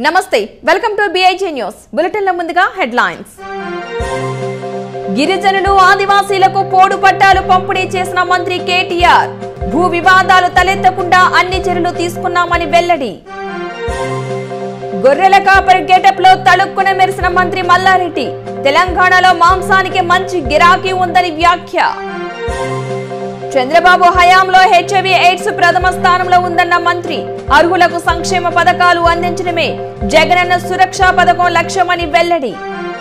నమస్తే welcome to BIG news బులెటిన్ల ముందుగా హెడ్లైన్స్ గిరిజనులు ఆదివాసీలకు పోడు పట్టాలు పంపిణీ చేసిన మంత్రి కేటీఆర్ భూ వివాదాలు తలెత్తకుండా అన్ని చర్యలు తీసుకున్నామని వెల్లడి గొర్రెల కాపరి గెటప్ లో తళుక్కున మెరిసిన మంత్రి మల్లారెడ్డి తెలంగాణలో మాంసానికి మంచి గిరాకీ ఉందని వ్యాఖ్య చంద్రబాబు హయాంలో హెచ్ఐవి ఎయిడ్స్ ప్రథమ స్థానంలో ఉందన్న మంత్రి అర్హులకు సంక్షేమ పథకాలు అందించడమే జగనన్న సురక్షా పథకం లక్ష్యమని వెల్లడి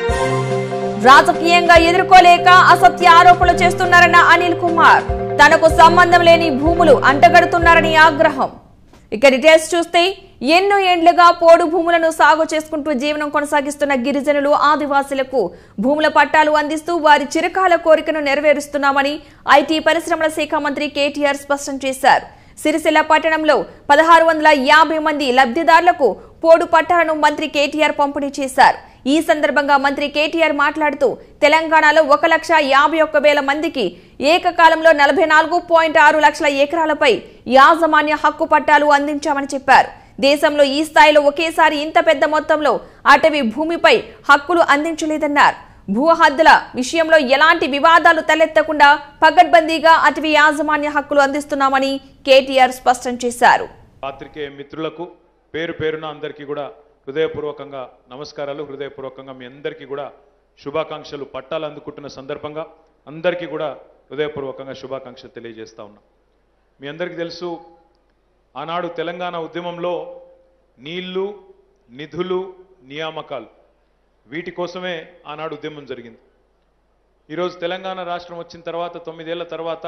రాజకీయంగా ఎదుర్కోలేక అసత్య ఆరోపణలు చేస్తున్నారన్న అనిల్ కుమార్ తనకు సంబంధం లేని భూములు అంటగడుతున్నారని ఆగ్రహం ఇక డీటెయిల్స్ చూస్తే ఎన్నో ఏండ్లుగా పోడు భూములను సాగు చేసుకుంటూ జీవనం కొనసాగిస్తున్న గిరిజనులు ఆదివాసీలకు భూముల పట్టాలు అందిస్తూ వారి చిరకాల కోరికను నెరవేరుస్తున్నామని ఐటీ పరిశ్రమల శాఖ మంత్రి కేటీఆర్ స్పష్టం చేశారు సిరిసిల్ల పట్టణంలో పదహారు వందల యాభై మంది లబ్ధిదారులకు పోడు పట్టాలను మంత్రి కేటీఆర్ పంపిణీ చేశారు ఈ సందర్భంగా మంత్రి కేటీఆర్ మాట్లాడుతూ తెలంగాణలో ఒక లక్ష యాభై ఒక్క వేల మందికి ఏకకాలంలో నలభై నాలుగు పాయింట్ ఆరు లక్షల ఎకరాలపై యాజమాన్య హక్కు పట్టాలు అందించామని చెప్పారు దేశంలో ఈ స్థాయిలో ఒకేసారి ఇంత పెద్ద మొత్తంలో అటవీ భూమిపై హక్కులు అందించలేదన్నారు భూ హద్దుల విషయంలో ఎలాంటి వివాదాలు తలెత్తకుండా పకడ్బందీగా అటవీ యాజమాన్య హక్కులు అందిస్తున్నామని కేటీఆర్ స్పష్టం చేశారు పాత్రికేయ మిత్రులకు పేరు పేరున అందరికీ కూడా హృదయపూర్వకంగా నమస్కారాలు హృదయపూర్వకంగా మీ అందరికీ కూడా శుభాకాంక్షలు పట్టాలు అందుకుంటున్న సందర్భంగా అందరికీ కూడా హృదయపూర్వకంగా శుభాకాంక్షలు తెలియజేస్తా ఉన్నా మీ అందరికీ తెలుసు ఆనాడు తెలంగాణ ఉద్యమంలో నీళ్లు నిధులు నియామకాలు వీటి కోసమే ఆనాడు ఉద్యమం జరిగింది ఈరోజు తెలంగాణ రాష్ట్రం వచ్చిన తర్వాత తొమ్మిదేళ్ల తర్వాత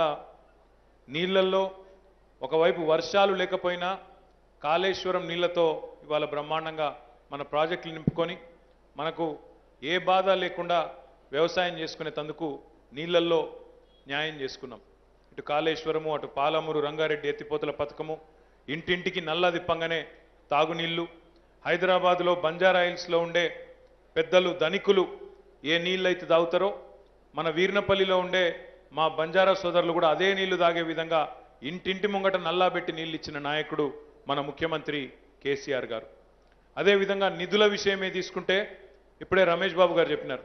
నీళ్లల్లో ఒకవైపు వర్షాలు లేకపోయినా కాళేశ్వరం నీళ్లతో ఇవాళ బ్రహ్మాండంగా మన ప్రాజెక్టులు నింపుకొని మనకు ఏ బాధ లేకుండా వ్యవసాయం చేసుకునే తందుకు నీళ్లల్లో న్యాయం చేసుకున్నాం ఇటు కాళేశ్వరము అటు పాలమూరు రంగారెడ్డి ఎత్తిపోతల పథకము ఇంటింటికి నల్ల దిప్పంగానే తాగునీళ్లు హైదరాబాదులో బంజారా హిల్స్లో ఉండే పెద్దలు ధనికులు ఏ నీళ్ళైతే తాగుతారో మన వీర్నపల్లిలో ఉండే మా బంజారా సోదరులు కూడా అదే నీళ్లు తాగే విధంగా ఇంటింటి ముంగట నల్లా పెట్టి నీళ్ళు ఇచ్చిన నాయకుడు మన ముఖ్యమంత్రి కేసీఆర్ గారు అదేవిధంగా నిధుల విషయమే తీసుకుంటే ఇప్పుడే రమేష్ బాబు గారు చెప్పినారు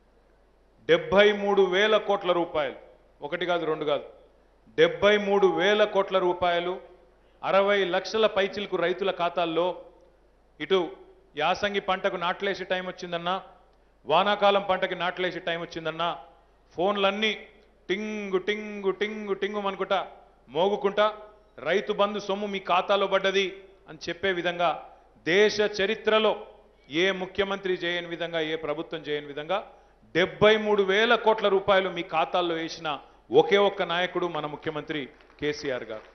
డెబ్బై మూడు వేల కోట్ల రూపాయలు ఒకటి కాదు రెండు కాదు డెబ్బై మూడు వేల కోట్ల రూపాయలు అరవై లక్షల పైచిలకు రైతుల ఖాతాల్లో ఇటు యాసంగి పంటకు నాట్లేసే టైం వచ్చిందన్నా వానాకాలం పంటకి నాట్లేసే టైం వచ్చిందన్నా ఫోన్లన్నీ టింగు టింగు టింగు టింగు అనుకుంటా మోగుకుంటా రైతు బంధు సొమ్ము మీ ఖాతాలో పడ్డది అని చెప్పే విధంగా దేశ చరిత్రలో ఏ ముఖ్యమంత్రి చేయని విధంగా ఏ ప్రభుత్వం చేయని విధంగా డెబ్బై మూడు వేల కోట్ల రూపాయలు మీ ఖాతాల్లో వేసిన ఒకే ఒక్క నాయకుడు మన ముఖ్యమంత్రి కేసీఆర్ గారు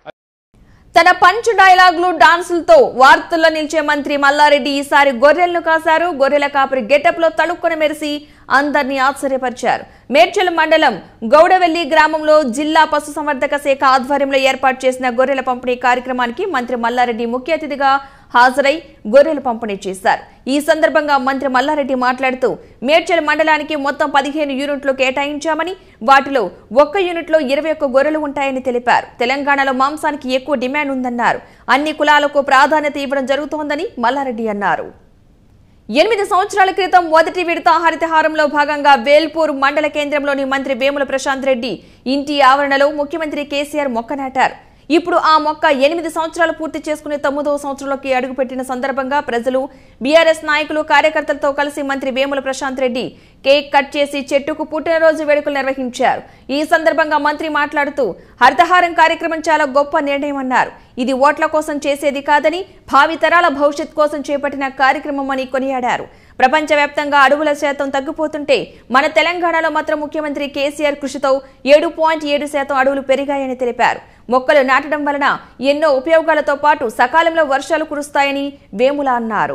తన పంచ్ డైలాగులు డాన్సులతో వార్తల్లో నిలిచే మంత్రి మల్లారెడ్డి ఈసారి గొర్రెలను కాశారు గొర్రెల కాపరి గెటప్ లో తళుక్కున మెరిసి అందరినీ ఆశ్చర్యపరిచారు మేడ్చల్ మండలం గౌడవెల్లి గ్రామంలో జిల్లా పశుసంవర్ధక శాఖ ఆధ్వర్యంలో ఏర్పాటు చేసిన గొర్రెల పంపిణీ కార్యక్రమానికి మంత్రి మల్లారెడ్డి ముఖ్య అతిథిగా హాజరై గొర్రెలు పంపిణీ చేశారు ఈ సందర్భంగా మంత్రి మల్లారెడ్డి మాట్లాడుతూ మేడ్చల్ మండలానికి మొత్తం పదిహేను యూనిట్లు కేటాయించామని వాటిలో ఒక్క యూనిట్లో ఇరవై ఒక్క గొర్రెలు ఉంటాయని తెలిపారు తెలంగాణలో మాంసానికి ఎక్కువ డిమాండ్ ఉందన్నారు అన్ని కులాలకు ప్రాధాన్యత ఇవ్వడం జరుగుతోందని మల్లారెడ్డి అన్నారు ఎనిమిది సంవత్సరాల క్రితం మొదటి విడత హరితహారంలో భాగంగా వేల్పూర్ మండల కేంద్రంలోని మంత్రి వేముల ప్రశాంత్ రెడ్డి ఇంటి ఆవరణలో ముఖ్యమంత్రి కేసీఆర్ మొక్క నాటారు ఇప్పుడు ఆ మొక్క ఎనిమిది సంవత్సరాలు పూర్తి చేసుకునే తొమ్మిదవ సంవత్సరంలోకి అడుగుపెట్టిన సందర్భంగా ప్రజలు బీఆర్ఎస్ నాయకులు కార్యకర్తలతో కలిసి మంత్రి వేముల ప్రశాంత్ రెడ్డి కేక్ కట్ చేసి చెట్టుకు పుట్టినరోజు వేడుకలు నిర్వహించారు ఈ సందర్భంగా మంత్రి మాట్లాడుతూ హరితహారం కార్యక్రమం చాలా గొప్ప నిర్ణయమన్నారు ఇది ఓట్ల కోసం చేసేది కాదని భావితరాల భవిష్యత్ కోసం చేపట్టిన కార్యక్రమం అని కొనియాడారు ప్రపంచవ్యాప్తంగా అడవుల శాతం తగ్గిపోతుంటే మన తెలంగాణలో మాత్రం ముఖ్యమంత్రి కేసీఆర్ కృషితో ఏడు పాయింట్ ఏడు శాతం అడవులు పెరిగాయని తెలిపారు మొక్కలు నాటడం వలన ఎన్నో ఉపయోగాలతో పాటు సకాలంలో వర్షాలు కురుస్తాయని వేముల అన్నారు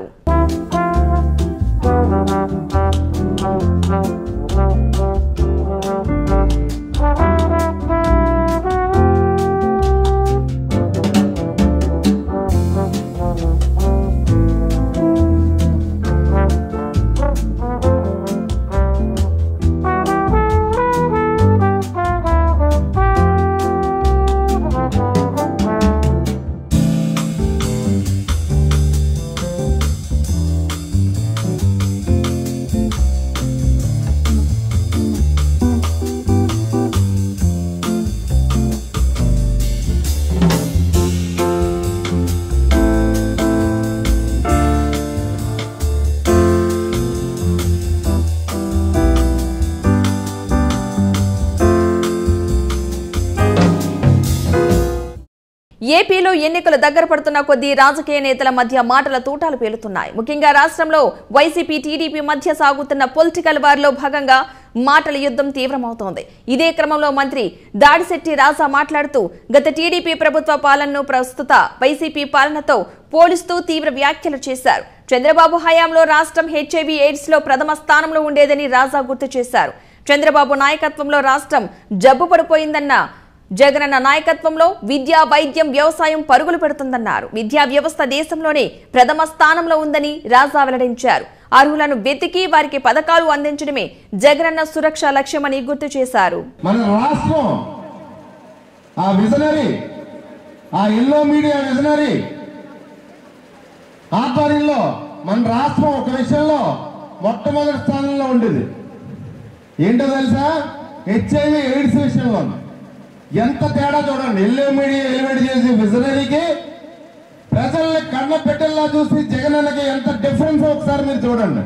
ఏపీలో ఎన్నికలు దగ్గర పడుతున్న కొద్దీ రాజకీయ నేతల మధ్య మాటల తూటాలు పేలుతున్నాయి ముఖ్యంగా రాష్ట్రంలో వైసీపీ టీడీపీ మధ్య సాగుతున్న పొలిటికల్ వార్లో భాగంగా మాటల యుద్ధం తీవ్రమవుతోంది ఇదే క్రమంలో మంత్రి దాడిశెట్టి రాజా మాట్లాడుతూ గత టీడీపీ ప్రభుత్వ పాలనను ప్రస్తుత వైసీపీ పాలనతో పోలిస్తూ తీవ్ర వ్యాఖ్యలు చేశారు చంద్రబాబు హయాంలో రాష్ట్రం హెచ్ఐవి ఎయిడ్స్ లో ప్రథమ స్థానంలో ఉండేదని రాజా గుర్తు చేశారు చంద్రబాబు నాయకత్వంలో రాష్ట్రం జబ్బు పడిపోయిందన్న జగనన్న నాయకత్వంలో విద్య వైద్యం వ్యవసాయం పరుగులు పెడుతుందన్నారు విద్యా వ్యవస్థ దేశంలోనే ప్రథమ స్థానంలో ఉందని రాజా వెల్లడించారు అర్హులను వెతికి వారికి పథకాలు అందించడమే జగనన్న సురక్ష లక్ష్యమని గుర్తు చేశారు మన రాష్ట్రం ఆ విజనరీ ఆ ఎల్లో మీడియా విజనరీ ఆధ్వర్యంలో మన రాష్ట్రం ఒక విషయంలో మొట్టమొదటి స్థానంలో ఉండేది ఏంటో తెలుసా హెచ్ఐవి ఎయిడ్స్ విషయంలో ఎంత తేడా చూడండి ఎల్లో మీడియా ఎలివేట్ చేసి విజనరీకి ప్రజల్ని కన్న పెట్టెల్లా చూసి జగనన్నకి ఎంత డిఫరెన్స్ ఒకసారి మీరు చూడండి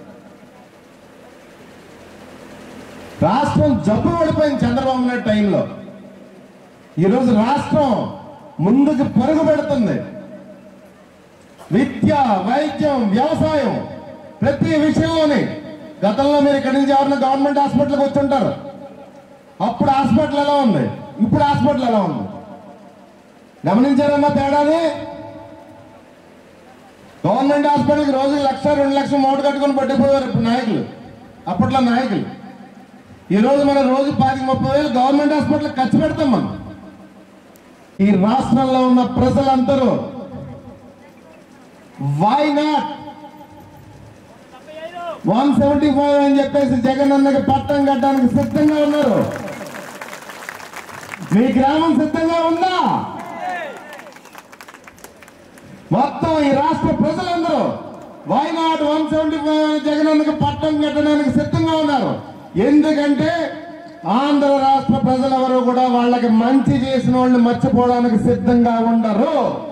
రాష్ట్రం జబ్బు పడిపోయింది చంద్రబాబు నాయుడు టైంలో ఈరోజు రాష్ట్రం ముందుకు పరుగు పెడుతుంది విద్య వైద్యం వ్యవసాయం ప్రతి విషయంలోనే గతంలో మీరు ఇక్కడి నుంచి ఎవరైనా గవర్నమెంట్ హాస్పిటల్కి వచ్చుంటారు అప్పుడు హాస్పిటల్ ఎలా ఉంది ఇప్పుడు హాస్పిటల్ ఎలా ఉంది గమనించారమ్మా తేడాని గవర్నమెంట్ హాస్పిటల్కి రోజు లక్ష రెండు లక్షలు మూట కట్టుకొని పట్టిపోయారు ఇప్పుడు నాయకులు అప్పట్లో నాయకులు ఈ రోజు మనం రోజు పాతి ముప్పై వేలు గవర్నమెంట్ హాస్పిటల్ ఖర్చు పెడతాం మనం ఈ రాష్ట్రంలో ఉన్న ప్రజలందరూ why not one seventy five అని చెప్పేసి జగన్ అన్నకి పట్టం కట్టడానికి సిద్ధంగా ఉన్నారు మీ గ్రామం సిద్ధంగా ఉందా మొత్తం ఈ రాష్ట్ర ప్రజలందరూ why not one seventy five అని జగన్ అన్నకి పట్టం కట్టడానికి సిద్ధంగా ఉన్నారు ఎందుకంటే ఆంధ్ర రాష్ట్ర ప్రజలెవరూ కూడా వాళ్ళకి మంచి చేసిన వాళ్ళని మర్చిపోవడానికి సిద్ధంగా ఉండరు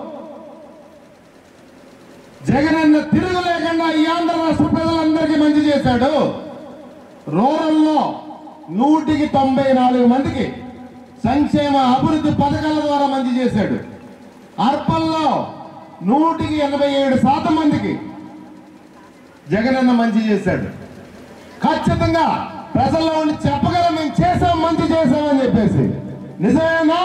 జగనన్న తిరుగు లేకుండా ఈ ఆంధ్ర రాష్ట్ర ప్రజలందరికీ మంచి చేశాడు రూరల్లో నూటికి తొంభై నాలుగు మందికి సంక్షేమ అభివృద్ధి పథకాల ద్వారా మంచి చేశాడు అర్పంలో నూటికి ఎనభై ఏడు శాతం మందికి జగనన్న మంచి చేశాడు ఖచ్చితంగా ప్రజల్లో ఉండి చెప్పగలం మేము చేసాం మంచి చేసామని చెప్పేసి నిజమేనా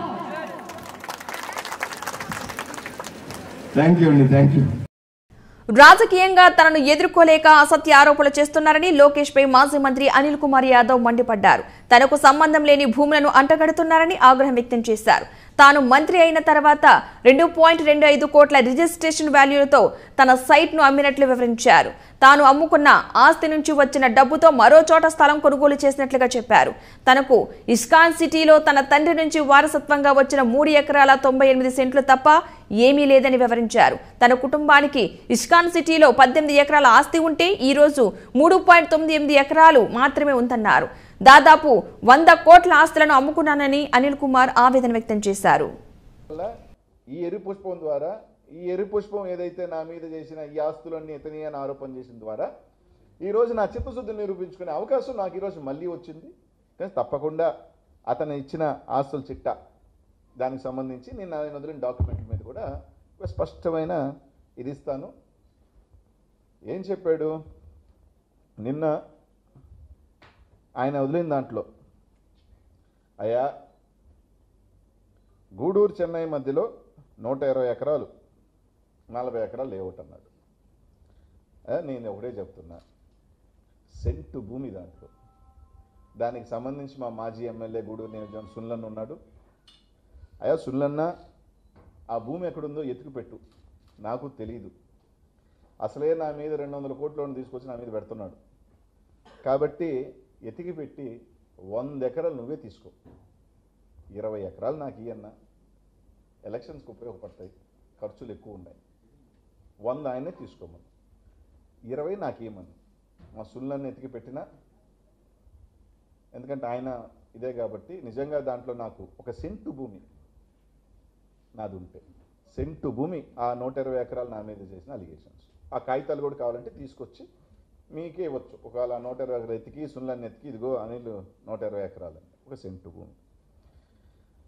థ్యాంక్ యూ అండి థ్యాంక్ యూ రాజకీయంగా తనను ఎదుర్కోలేక అసత్య ఆరోపణలు చేస్తున్నారని లోకేష్ పై మాజీ మంత్రి అనిల్ కుమార్ యాదవ్ మండిపడ్డారు తనకు సంబంధం లేని భూములను అంటగడుతున్నారని ఆగ్రహం వ్యక్తం చేశారు తాను మంత్రి అయిన తర్వాత రెండు పాయింట్ రెండు ఐదు కోట్ల రిజిస్ట్రేషన్ వాల్యూలతో తన సైట్ ను అమ్మినట్లు వివరించారు తాను అమ్ముకున్న ఆస్తి నుంచి వచ్చిన డబ్బుతో మరో చోట స్థలం కొనుగోలు చేసినట్లుగా చెప్పారు తనకు ఇస్కాన్ సిటీలో తన తండ్రి నుంచి వారసత్వంగా వచ్చిన మూడు ఎకరాల తొంభై ఎనిమిది సెంట్లు తప్ప ఏమీ లేదని వివరించారు తన కుటుంబానికి ఇస్కాన్ సిటీలో పద్దెనిమిది ఎకరాల ఆస్తి ఉంటే ఈ రోజు మూడు పాయింట్ తొమ్మిది ఎనిమిది ఎకరాలు మాత్రమే ఉందన్నారు దాదాపు వంద కోట్ల ఆస్తులను అమ్ముకున్నానని అనిల్ కుమార్ ఆవేదన వ్యక్తం చేశారు వల్ల ఈ ఎర్రి పుష్పం ద్వారా ఈ ఎర్రి పుష్పం ఏదైతే నా మీద చేసిన ఈ ఆస్తులన్నీ ఇతని అని ఆరోపణ చేసిన ద్వారా ఈరోజు నా చిత్తశుద్ధి నిరూపించుకునే అవకాశం నాకు ఈరోజు మళ్ళీ వచ్చింది కానీ తప్పకుండా అతను ఇచ్చిన ఆస్తుల చిట్టా దానికి సంబంధించి నేను ఆయన వదిలిన డాక్యుమెంట్ మీద కూడా ఒక స్పష్టమైన ఇది ఇస్తాను ఏం చెప్పాడు నిన్న ఆయన వదిలిన దాంట్లో అయ్యా గూడూరు చెన్నై మధ్యలో నూట ఇరవై ఎకరాలు నలభై ఎకరాలు లేఅవుట్ అన్నాడు ఆ, నేను ఒకటే చెప్తున్నా సెంటు భూమి దాంట్లో దానికి సంబంధించి మా మాజీ ఎమ్మెల్యే గూడూరు నియోజకవర్గం సున్లన్న ఉన్నాడు అయ్యా సున్లన్న ఆ భూమి ఎక్కడుందో ఎత్తుకుపెట్టు నాకు తెలియదు అసలే నా మీద రెండు వందల కోట్లను తీసుకొచ్చి నా మీద పెడుతున్నాడు కాబట్టి ఎతికి పెట్టి వంద ఎకరాలు నువ్వే తీసుకో ఇరవై ఎకరాలు నాకు ఇయ్యన్న ఎలక్షన్స్కి ఉపయోగపడతాయి ఖర్చులు ఎక్కువ ఉన్నాయి వంద ఆయనే తీసుకోమని ఇరవై నాకు ఇవ్వమని మా సుళ్ళని ఎతికి పెట్టినా ఎందుకంటే ఆయన ఇదే కాబట్టి నిజంగా దాంట్లో నాకు ఒక సెంటు భూమి నాది ఉంటే సెంటు భూమి ఆ నూట ఇరవై ఎకరాలు నా మీద చేసిన అలిగేషన్స్ ఆ కాగితాలు కూడా కావాలంటే తీసుకొచ్చి మీకే ఇవ్వచ్చు ఒకవేళ నూట ఇరవై ఎకరాలు ఎతికి సుళ్ళని ఎతికి ఇదిగో అనిల్ నూట ఇరవై ఎకరాలు అని ఒక సెంటు భూమి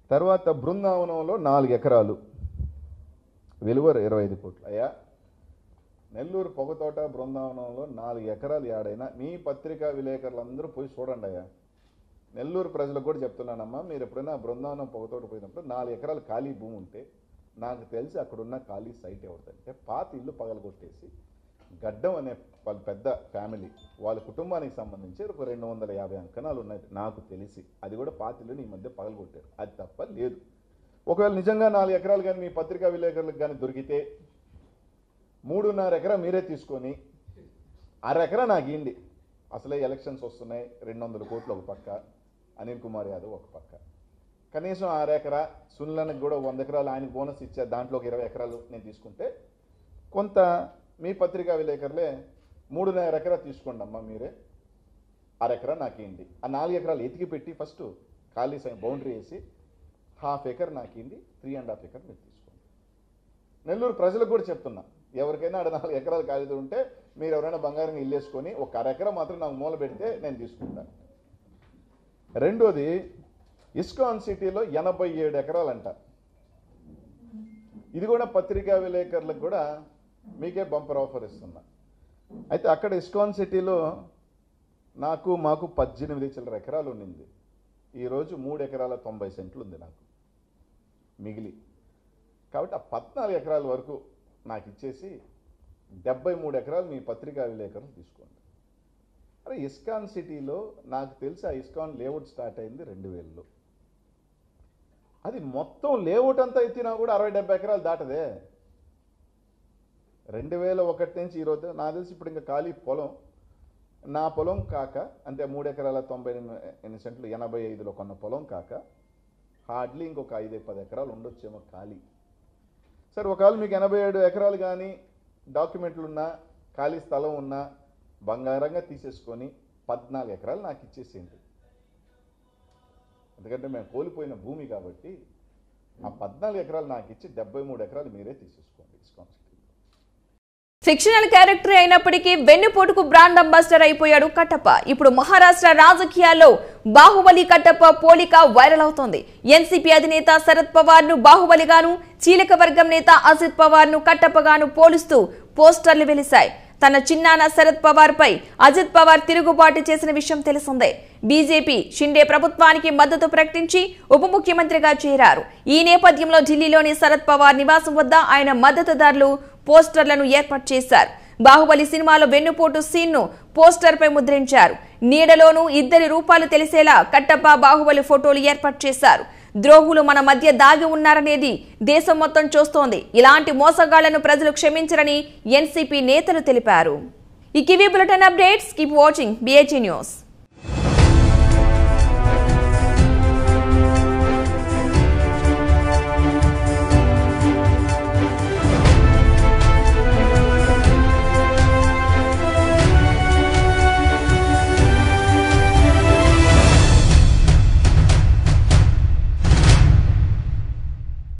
తర్వాత బృందావనంలో నాలుగు ఎకరాలు విలువ ఇరవై ఐదు కోట్లు అయ్యా నెల్లూరు పొగతోట బృందావనంలో నాలుగు ఎకరాలు ఏడైనా మీ పత్రికా విలేకరులందరూ పోయి చూడండి అయ్యా నెల్లూరు ప్రజలకు కూడా చెప్తున్నానమ్మా మీరు ఎప్పుడైనా బృందావనం పొగతోట పోయినప్పుడు నాలుగు ఎకరాలు ఖాళీ భూమి ఉంటే నాకు తెలిసి అక్కడున్న ఖాళీ సైట్ ఎవరిదంటే పాత ఇల్లు పగలగొట్టేసి గడ్డం అనే వాళ్ళ పెద్ద ఫ్యామిలీ వాళ్ళ కుటుంబానికి సంబంధించి ఒక రెండు వందల యాభై అంకణాలు ఉన్నాయి నాకు తెలిసి అది కూడా పాత ఇల్లుని ఈ మధ్య పగలగొట్టారు అది తప్ప లేదు ఒకవేళ నిజంగా నాలుగు ఎకరాలు కానీ మీ పత్రికా విలేకరులకు కానీ దొరికితే మూడున్నర ఎకరా మీరే తీసుకొని అర ఎకరా నాకు ఇవ్వండి అసలే ఎలక్షన్స్ వస్తున్నాయి రెండు వందల కోట్లు ఒక పక్క అనిల్ కుమార్ యాదవ్ ఒక పక్క కనీసం ఆరు ఎకరా సునీలనికి కూడా వంద ఎకరాలు ఆయనకు బోనస్ ఇచ్చే దాంట్లో ఒక ఇరవై ఎకరాలు నేను తీసుకుంటే కొంత మీ పత్రికా విలేకరులే మూడున్నర ఎకరా తీసుకోండి అమ్మా మీరే అరెకరా నాకు ఇవ్వండి ఆ నాలుగు ఎకరాలు ఎతికి పెట్టి ఫస్ట్ ఖాళీ సైన్ బౌండరీ వేసి హాఫ్ ఎకర్ నాకు ఇవ్వండి త్రీ అండ్ హాఫ్ ఎకర్ మీరు తీసుకోండి నెల్లూరు ప్రజలకు కూడా చెప్తున్నా ఎవరికైనా ఆడ నాలుగు ఎకరాలు ఖాళీ ఉంటే మీరు ఎవరైనా బంగారం ఇల్లేసుకొని ఒక అర ఎకరా మాత్రం నాకు మూల పెడితే నేను తీసుకుంటాను రెండోది ఇస్కాన్ సిటీలో ఎనభై ఏడు ఎకరాలంట ఇది కూడా పత్రికా విలేకరులకు కూడా మీకే బంపర్ ఆఫర్ ఇస్తున్నా అయితే అక్కడ ఇస్కాన్ సిటీలో నాకు మాకు పద్దెనిమిది చిల్లర ఎకరాలు ఉండింది ఈరోజు మూడు ఎకరాల తొంభై సెంట్లు ఉంది నాకు మిగిలి కాబట్టి ఆ పద్నాలుగు ఎకరాల వరకు నాకు ఇచ్చేసి డెబ్బై మూడు ఎకరాలు మీ పత్రికా విలేకరులు తీసుకోండి అరే ఇస్కాన్ సిటీలో నాకు తెలిసి ఆ ఇస్కాన్ లేఅవుట్ స్టార్ట్ అయింది రెండు వేలలో అది మొత్తం లేఅవుట్ అంతా ఎత్తినా కూడా అరవై డెబ్బై ఎకరాలు దాటదే రెండు వేల ఒకటి నుంచి ఈరోజు నాకు తెలిసి ఇప్పుడు ఇంకా ఖాళీ పొలం నా పొలం కాక అంటే మూడు ఎకరాల తొంభై ఎనిమిది ఎనిమిది సెంట్లు ఎనభై ఐదులో కొన్న పొలం కాక హార్డ్లీ ఇంకొక ఐదు పది ఎకరాలు ఉండొచ్చేమో ఖాళీ సరే ఒకవేళ మీకు ఎనభై ఏడు ఎకరాలు కానీ డాక్యుమెంట్లు ఉన్నా ఖాళీ స్థలం ఉన్నా బంగారంగా తీసేసుకొని పద్నాలుగు ఎకరాలు నాకు ఇచ్చేసేయండి ఎందుకంటే మేము కోల్పోయిన భూమి కాబట్టి ఆ పద్నాలుగు ఎకరాలు నాకు ఇచ్చి డెబ్బై మూడు ఎకరాలు మీరే తీసేసుకోండి ఇస్కాన్ సిటీలో ఫిక్షనల్ క్యారెక్టర్ అయినప్పటికీ వెన్నుపోటుకు బ్రాండ్ అంబాసిడర్ అయిపోయాడు కట్టప్ప ఇప్పుడు మహారాష్ట్ర రాజకీయాల్లో బాహుబలి కట్టప్ప పోలిక వైరల్ అవుతోంది ఎన్సీపీ అధినేత శరద్ పవార్ ను బాహుబలిగాను చీలక వర్గం నేత అజిత్ పవార్ ను కట్టప్పగాను పోలుస్తూ పోస్టర్లు వెలిశాయి తన చిన్నాన్న శరద్ పవార్ పై అజిత్ పవార్ తిరుగుబాటు చేసిన విషయం తెలిసిందే బీజేపీ షిండే ప్రభుత్వానికి మద్దతు ప్రకటించి ఉప ముఖ్యమంత్రిగా చేరారు ఈ నేపథ్యంలో ఢిల్లీలోని శరద్ పవార్ నివాసం వద్ద ఆయన మద్దతుదారులు పోస్టర్లను ఏర్పాటు చేశారు బాహుబలి సినిమాలో వెన్నుపోటు సీన్ ను పోస్టర్ పై ముద్రించారు నీడలోనూ ఇద్దరి రూపాలు తెలిసేలా కట్టప్ప బాహుబలి ఫోటోలు ఏర్పాటు చేశారు ద్రోహులు మన మధ్య దాగి ఉన్నారనేది దేశం మొత్తం చూస్తోంది ఇలాంటి మోసగాళ్లను ప్రజలు క్షమించరని ఎన్సీపీ నేతలు తెలిపారు ఈ కివీ bulletin updates keep watching BIG news